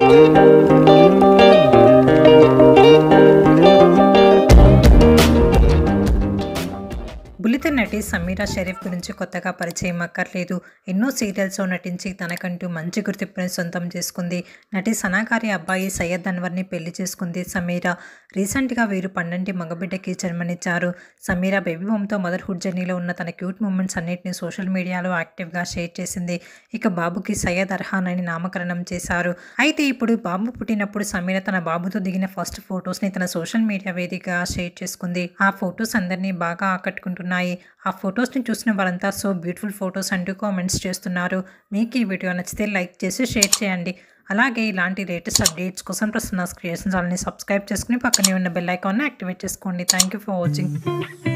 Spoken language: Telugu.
బుల్లితెర నటి సమీరా షరీఫ్ గురించి కొత్తగా పరిచయం అక్కర్లేదు ఎన్నో సీరియల్స్లో నటించి తనకంటూ మంచి గుర్తింపుని సొంతం చేసుకుంది నటి సనాగారి అబ్బాయి సయ్యద్ అన్వర్ని పెళ్లి చేసుకుంది సమీరా రీసెంట్గా వీరు పన్నెండు మగబిడ్డకి జన్మనిచ్చారు సమీరా బేబీ హోమ్తో మదర్హుడ్ జర్నీలో ఉన్న తన క్యూట్ మూమెంట్స్ అన్నిటిని సోషల్ మీడియాలో యాక్టివ్గా షేర్ చేసింది ఇక బాబుకి సయ్యద్ అర్హాన్ అని నామకరణం చేశారు అయితే ఇప్పుడు బాబు పుట్టినప్పుడు సమీర తన బాబుతో దిగిన ఫస్ట్ ఫొటోస్ని తన సోషల్ మీడియా వేదికగా షేర్ చేసుకుంది ఆ ఫొటోస్ అందరినీ బాగా ఆకట్టుకుంటున్నాయి ఆ ఫొటోస్ని చూసిన వారంతా సో బ్యూటిఫుల్ ఫొటోస్ అంటూ కామెంట్స్ చేస్తున్నారు మీకు ఈ వీడియో నచ్చితే లైక్ చేసి షేర్ చేయండి అలాగే ఇలాంటి లేటెస్ట్ అప్డేట్స్ కోసం ప్రస్తున్న క్రియేషన్ ఛానల్ని సబ్స్క్రైబ్ చేసుకుని పక్కనే ఉన్న బెల్ ఐకాన్ని యాక్టివేట్ చేసుకోండి థ్యాంక్ యూ ఫర్ వాచింగ్